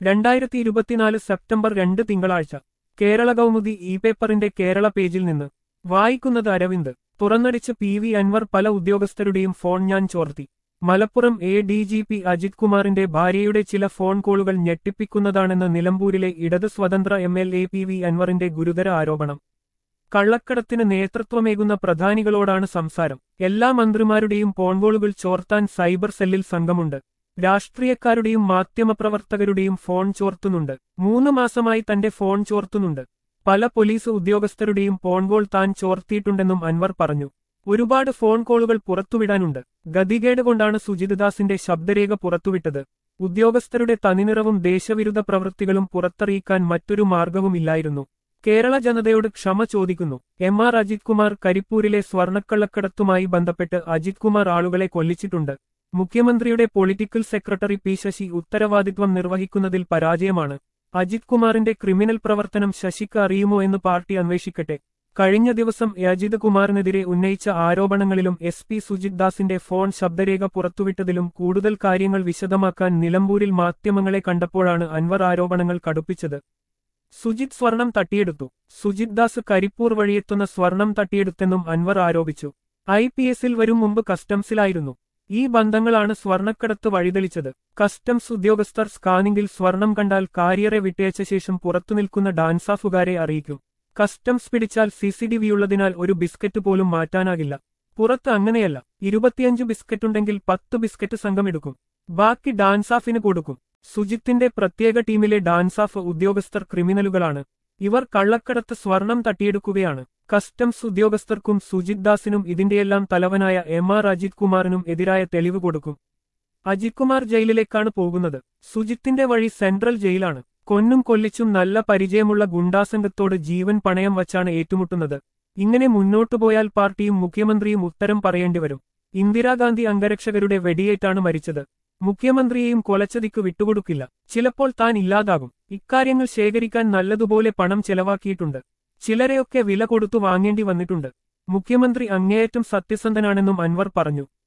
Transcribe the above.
രണ്ടായിരത്തി ഇരുപത്തിനാല് സെപ്റ്റംബർ രണ്ട് തിങ്കളാഴ്ച കേരള കൗമുദി ഇ പേപ്പറിന്റെ കേരള പേജിൽ നിന്ന് വായിക്കുന്നത് അരവിന്ദ് തുറന്നടിച്ച് പി വി അൻവർ പല ഉദ്യോഗസ്ഥരുടെയും ഫോൺ ഞാൻ ചോർത്തി Malappuram A D G P Ajith കുമാറിന്റെ ഭാര്യയുടെ ചില ഫോൺ കോളുകൾ ഞെട്ടിപ്പിക്കുന്നതാണെന്ന് നിലമ്പൂരിലെ ഇടത് സ്വതന്ത്ര M L A P V അൻവറിന്റെ ഗുരുതര ആരോപണം കള്ളക്കടത്തിന് നേതൃത്വമേകുന്ന പ്രധാനികളോടാണ് സംസാരം എല്ലാ മന്ത്രിമാരുടെയും ഫോൺകോളുകൾ ചോർത്താൻ സൈബർ സെല്ലിൽ സംഘമുണ്ട് രാഷ്ട്രീയക്കാരുടെയും മാധ്യമപ്രവർത്തകരുടെയും ഫോൺ ചോർത്തുന്നുണ്ട് മൂന്ന് മാസമായി തന്റെ ഫോൺ ചോർത്തുന്നുണ്ട് പല പോലീസ് ഉദ്യോഗസ്ഥരുടെയും ഫോൺകോൾ താൻ ചോർത്തിയിട്ടുണ്ടെന്നും അൻവർ പറഞ്ഞു ഒരുപാട് ഫോൺ കോളുകൾ പുറത്തുവിടാനുണ്ട് ഗതികേട് കൊണ്ടാണ് സുജിതദാസിന്റെ ശബ്ദരേഖ പുറത്തുവിട്ടത് ഉദ്യോഗസ്ഥരുടെ തനിനിറവും ദേശവിരുദ്ധ പ്രവൃത്തികളും പുറത്തറിയിക്കാൻ മറ്റൊരു മാർഗവുമില്ലായിരുന്നു കേരള ജനതയോട് ക്ഷമ ചോദിക്കുന്നു എം ആർ അജിത് കുമാർ കരിപ്പൂരിലെ സ്വർണ്ണക്കള്ളക്കടത്തുമായി ബന്ധപ്പെട്ട് അജിത് കുമാർ ആളുകളെ കൊല്ലിച്ചിട്ടുണ്ട് മുഖ്യമന്ത്രിയുടെ പൊളിറ്റിക്കൽ സെക്രട്ടറി പി ശശി ഉത്തരവാദിത്വം നിർവഹിക്കുന്നതിൽ പരാജയമാണ് അജിത് കുമാറിന്റെ ക്രിമിനൽ പ്രവർത്തനം ശശിക്ക് അറിയുമോ എന്ന് പാർട്ടി അന്വേഷിക്കട്ടെ കഴിഞ്ഞ ദിവസം അജിത് കുമാറിനെതിരെ ഉന്നയിച്ച ആരോപണങ്ങളിലും എസ് പി സുജിത് ദാസിന്റെ ഫോൺ ശബ്ദരേഖ പുറത്തുവിട്ടതിലും കൂടുതൽ കാര്യങ്ങൾ വിശദമാക്കാൻ നിലമ്പൂരിൽ മാധ്യമങ്ങളെ കണ്ടപ്പോഴാണ് അൻവർ ആരോപണങ്ങൾ കടുപ്പിച്ചത് സുജിത് സ്വർണം തട്ടിയെടുത്തു സുജിത് ദാസ് കരിപ്പൂർ വഴിയെത്തുന്ന സ്വർണം തട്ടിയെടുത്തെന്നും അൻവർ ആരോപിച്ചു ഐ പി എസിൽ വരും മുമ്പ് കസ്റ്റംസിലായിരുന്നു ഈ ബന്ധങ്ങളാണ് സ്വർണക്കടത്ത് വഴിതെളിച്ചത് കസ്റ്റംസ് ഉദ്യോഗസ്ഥർ സ്കാനിംഗിൽ സ്വർണം കണ്ടാൽ കാരിയറെ വിട്ടയച്ച ശേഷം പുറത്തുനിൽക്കുന്ന ഡാൻസാഫുകാരെ അറിയിക്കും കസ്റ്റംസ് പിടിച്ചാൽ സിസിഡിവിയുള്ളതിനാൽ ഒരു ബിസ്ക്കറ്റ് പോലും മാറ്റാനാകില്ല പുറത്ത് അങ്ങനെയല്ല ഇരുപത്തിയഞ്ച് ബിസ്ക്കറ്റുണ്ടെങ്കിൽ പത്ത് ബിസ്ക്കറ്റ് സംഘമെടുക്കും ബാക്കി ഡാൻസാഫിന് കൊടുക്കും സുജിത്തിന്റെ പ്രത്യേക ടീമിലെ ഡാൻസാഫ് ഉദ്യോഗസ്ഥർ ക്രിമിനലുകളാണ് ഇവർ കള്ളക്കടത്ത് സ്വർണം തട്ടിയെടുക്കുകയാണ് കസ്റ്റംസ് ഉദ്യോഗസ്ഥർക്കും സുജിത് ദാസിനും ഇതിന്റെയെല്ലാം തലവനായ എം ആർ അജിത് കുമാറിനും എതിരായ തെളിവ് കൊടുക്കും അജിത് കുമാർ ജയിലിലേക്കാണ് പോകുന്നത് സുജിത്തിന്റെ വഴി സെൻട്രൽ ജയിലാണ് കൊന്നും കൊല്ലിച്ചും നല്ല പരിചയമുള്ള ഗുണ്ടാസംഘത്തോട് ജീവൻ പണയം വച്ചാണ് ഏറ്റുമുട്ടുന്നത് ഇങ്ങനെ മുന്നോട്ടു പോയാൽ പാർട്ടിയും മുഖ്യമന്ത്രിയും ഉത്തരം പറയേണ്ടിവരും ഇന്ദിരാഗാന്ധി അംഗരക്ഷകരുടെ വെടിയേറ്റാണ് മരിച്ചത് മുഖ്യമന്ത്രിയെയും കൊലച്ചതിക്ക് വിട്ടുകൊടുക്കില്ല ചിലപ്പോൾ താൻ ഇല്ലാതാകും ഇക്കാര്യങ്ങൾ ശേഖരിക്കാൻ നല്ലതുപോലെ പണം ചെലവാക്കിയിട്ടുണ്ട് ചിലരെയൊക്കെ വില കൊടുത്തു വാങ്ങേണ്ടി വന്നിട്ടുണ്ട് മുഖ്യമന്ത്രി അങ്ങേയറ്റം സത്യസന്ധനാണെന്നും അൻവർ പറഞ്ഞു